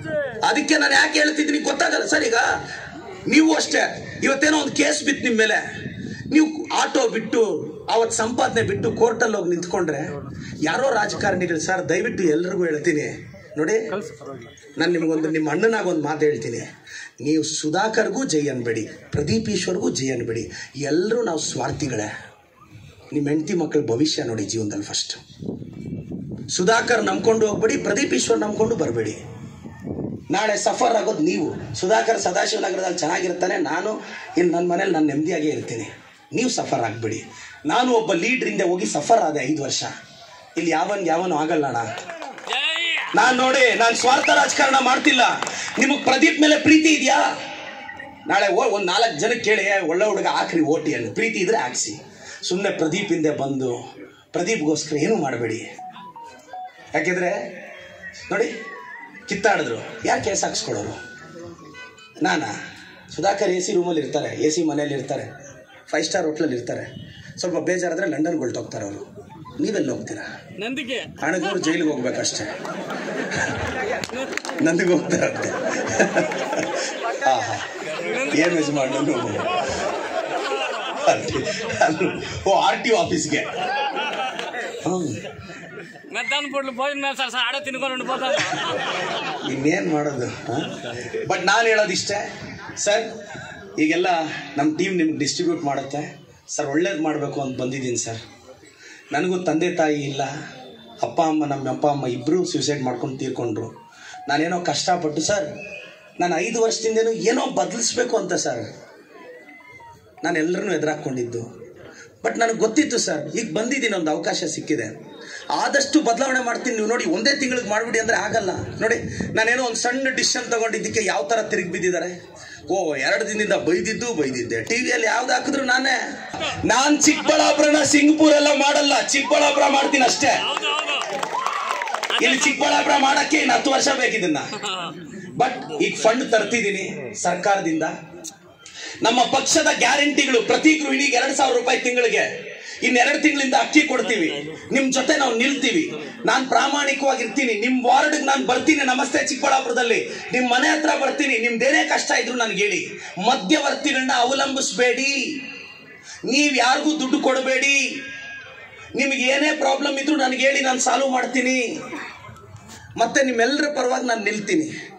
ಅದಕ್ಕೆ ನಾನು ಯಾಕೆ ಹೇಳ್ತಿದ್ದೀನಿ ಗೊತ್ತಾಗಲ್ಲ ಸರ್ ಈಗ ನೀವು ಅಷ್ಟೇ ಇವತ್ತೇನೋ ಒಂದು ಕೇಸ್ ಬಿತ್ತು ನಿಮ್ಮ ಮೇಲೆ ನೀವು ಆಟೋ ಬಿಟ್ಟು ಅವತ್ತು ಸಂಪಾದನೆ ಬಿಟ್ಟು ಕೋರ್ಟಲ್ಲಿ ಹೋಗಿ ನಿಂತ್ಕೊಂಡ್ರೆ ಯಾರೋ ರಾಜಕಾರಣಿಗಳು ಸರ್ ದಯವಿಟ್ಟು ಎಲ್ರಿಗೂ ಹೇಳ್ತೀನಿ ನೋಡಿ ನಾನು ನಿಮಗೊಂದು ನಿಮ್ಮ ಅಣ್ಣನಾಗ ಒಂದು ಮಾತು ಹೇಳ್ತೀನಿ ನೀವು ಸುಧಾಕರ್ಗೂ ಜೈ ಅನ್ಬೇಡಿ ಪ್ರದೀಪ್ ಈಶ್ವರ್ಗೂ ಜೈ ಅನ್ಬೇಡಿ ಎಲ್ಲರೂ ನಾವು ಸ್ವಾರ್ಥಿಗಳೇ ನಿಮ್ಮ ಹೆಂಡತಿ ಮಕ್ಕಳ ಭವಿಷ್ಯ ನೋಡಿ ಜೀವನದಲ್ಲಿ ಫಸ್ಟ್ ಸುಧಾಕರ್ ನಂಬ್ಕೊಂಡು ಹೋಗ್ಬೇಡಿ ಪ್ರದೀಪ್ ಈಶ್ವರ್ ನಂಬ್ಕೊಂಡು ಬರಬೇಡಿ ನಾಳೆ ಸಫರ್ ಆಗೋದು ನೀವು ಸುಧಾಕರ್ ಸದಾಶಿವನಗರದಲ್ಲಿ ಚೆನ್ನಾಗಿರ್ತಾನೆ ನಾನು ಇಲ್ಲಿ ನನ್ನ ಮನೇಲಿ ನಾನು ನೆಮ್ಮದಿಯಾಗೇ ಇರ್ತೀನಿ ನೀವು ಸಫರ್ ಆಗಬೇಡಿ ನಾನು ಒಬ್ಬ ಲೀಡ್ರಿಂದ ಹೋಗಿ ಸಫರ್ ಆದೆ ಐದು ವರ್ಷ ಇಲ್ಲಿ ಯಾವನ್ ಯಾವನು ಆಗಲ್ಲ ಅಣ್ಣ ನಾನು ನೋಡಿ ನಾನು ಸ್ವಾರ್ಥ ರಾಜಕಾರಣ ಮಾಡ್ತಿಲ್ಲ ನಿಮಗೆ ಪ್ರದೀಪ್ ಮೇಲೆ ಪ್ರೀತಿ ಇದೆಯಾ ನಾಳೆ ಓ ಒಂದು ನಾಲ್ಕು ಜನಕ್ಕೆ ಕೇಳಿ ಒಳ್ಳೆ ಹುಡುಗ ಹಾಕ್ರಿ ಓಟಿ ಅಂತ ಪ್ರೀತಿ ಇದ್ರೆ ಹಾಕ್ಸಿ ಸುಮ್ಮನೆ ಪ್ರದೀಪ್ ಹಿಂದೆ ಬಂದು ಪ್ರದೀಪ್ಗೋಸ್ಕರ ಏನೂ ಮಾಡಬೇಡಿ ಯಾಕೆಂದರೆ ನೋಡಿ ಕಿತ್ತಾಡಿದ್ರು ಯಾರು ಕೇಸ್ ಹಾಕ್ಸ್ಕೊಡೋರು ನಾನಾ ಸುಧಾಕರ್ ಎ ಸಿ ರೂಮಲ್ಲಿ ಇರ್ತಾರೆ ಎ ಸಿ ಮನೇಲಿ ಇರ್ತಾರೆ ಫೈವ್ ಸ್ಟಾರ್ ಹೋಟ್ಲಲ್ಲಿ ಇರ್ತಾರೆ ಸ್ವಲ್ಪ ಬೇಜಾರಾದರೆ ಲಂಡನ್ ಹೊಲ್ಟೋಗ್ತಾರೆ ಅವರು ನೀವೆಲ್ಲಿ ಹೋಗ್ತೀರಾ ನಂದಿಗೆ ಹಣದೂರು ಜೈಲಿಗೆ ಹೋಗ್ಬೇಕಷ್ಟೇ ನಂದಿಗೆ ಹೋಗ್ತಾರಂತೆ ಹಾ ಹಾ ಏನು ಯಜಮಾನ ಓ ಆರ್ ಟಿ ಆಫೀಸ್ಗೆ ಹ್ಞೂ ಮಧ್ಯಾಹ್ನ ಬಿಡ್ಲು ಭೋಜನ ಸರ್ ಸರ್ ಆಡ ತಿನ್ಕೊಂಡು ಹೋದ ಇನ್ನೇನು ಮಾಡೋದು ಬಟ್ ನಾನು ಹೇಳೋದಿಷ್ಟೇ ಸರ್ ಈಗೆಲ್ಲ ನಮ್ಮ ಟೀಮ್ ನಿಮ್ಗೆ ಡಿಸ್ಟ್ರಿಬ್ಯೂಟ್ ಮಾಡುತ್ತೆ ಸರ್ ಒಳ್ಳೇದು ಮಾಡಬೇಕು ಅಂತ ಬಂದಿದ್ದೀನಿ ಸರ್ ನನಗೂ ತಂದೆ ತಾಯಿ ಇಲ್ಲ ಅಪ್ಪ ಅಮ್ಮ ನಮ್ಮ ಅಪ್ಪ ಅಮ್ಮ ಇಬ್ಬರು ಸೂಸೈಡ್ ಮಾಡ್ಕೊಂಡು ತೀರ್ಕೊಂಡ್ರು ನಾನೇನೋ ಕಷ್ಟಪಟ್ಟು ಸರ್ ನಾನು ಐದು ವರ್ಷದಿಂದೇನೋ ಏನೋ ಬದಲಿಸ್ಬೇಕು ಅಂತ ಸರ್ ನಾನು ಎಲ್ಲರನ್ನೂ ಎದುರಾಕೊಂಡಿದ್ದು ಬಟ್ ನನಗೆ ಗೊತ್ತಿತ್ತು ಸರ್ ಈಗ ಬಂದಿದ್ದೀನಿ ಒಂದು ಅವಕಾಶ ಸಿಕ್ಕಿದೆ ಆದಷ್ಟು ಬದಲಾವಣೆ ಮಾಡ್ತೀನಿ ನೀವು ನೋಡಿ ಒಂದೇ ತಿಂಗಳಿಗೆ ಮಾಡಿಬಿಡಿ ಅಂದರೆ ಆಗಲ್ಲ ನೋಡಿ ನಾನೇನೋ ಒಂದು ಸಣ್ಣ ಡಿಸಿಷನ್ ತಗೊಂಡಿದ್ದಕ್ಕೆ ಯಾವ ಥರ ತಿರುಗಿ ಬಿದ್ದಿದ್ದಾರೆ ಓ ಎರಡು ದಿನದಿಂದ ಬೈದಿದ್ದು ಬೈದಿದ್ದೆ ಟಿವಿಯಲ್ಲಿ ಯಾವ್ದು ಹಾಕಿದ್ರು ನಾನೇ ನಾನ್ ಚಿಕ್ಕಬಳ್ಳಾಪುರನ ಸಿಂಗಪುರ್ ಎಲ್ಲ ಮಾಡಲ್ಲ ಚಿಕ್ಕಬಳ್ಳಾಪುರ ಮಾಡ್ತೀನಿ ಅಷ್ಟೇ ಹೌದು ಹೌದು ಇಲ್ಲಿ ಚಿಕ್ಕಬಳ್ಳಾಪುರ ಮಾಡಕ್ಕೆ ಇನ್ನು ಹತ್ತು ವರ್ಷ ಬೇಕಿದನ್ನ ಬಟ್ ಈಗ ಫಂಡ್ ತರ್ತಿದ್ದೀನಿ ಸರ್ಕಾರದಿಂದ ನಮ್ಮ ಪಕ್ಷದ ಗ್ಯಾರಂಟಿಗಳು ಪ್ರತಿ ಗೃಹಿಣಿಗೆ ಎರಡ್ ಸಾವಿರ ರೂಪಾಯಿ ತಿಂಗಳಿಗೆ ಇನ್ನೆರಡು ತಿಂಗಳಿಂದ ಅಕ್ಕಿ ಕೊಡ್ತೀವಿ ನಿಮ್ ಜೊತೆ ನಾವು ನಿಲ್ತೀವಿ ನಾನ್ ಪ್ರಾಮಾಣಿಕವಾಗಿರ್ತೀನಿ ನಿಮ್ ವಾರ್ಡ್ಗೆ ನಾನು ಬರ್ತೀನಿ ನಮಸ್ತೆ ಚಿಕ್ಕಬಳ್ಳಾಪುರದಲ್ಲಿ ನಿಮ್ ಮನೆ ಹತ್ರ ಬರ್ತೀನಿ ನಿಮ್ದೇನೇ ಕಷ್ಟ ಇದ್ರು ನನ್ಗೆ ಹೇಳಿ ಮಧ್ಯವರ್ತಿಗಳನ್ನ ಅವಲಂಬಿಸ್ಬೇಡಿ ನೀವ್ ಯಾರಿಗೂ ದುಡ್ಡು ಕೊಡಬೇಡಿ ನಿಮ್ಗೆ ಏನೇ ಪ್ರಾಬ್ಲಮ್ ಇದ್ರು ನನಗೆ ಹೇಳಿ ನಾನು ಸಾಲ್ವ್ ಮಾಡ್ತೀನಿ ಮತ್ತೆ ನಿಮ್ಮೆಲ್ಲರ ಪರವಾಗಿ ನಾನು ನಿಲ್ತೀನಿ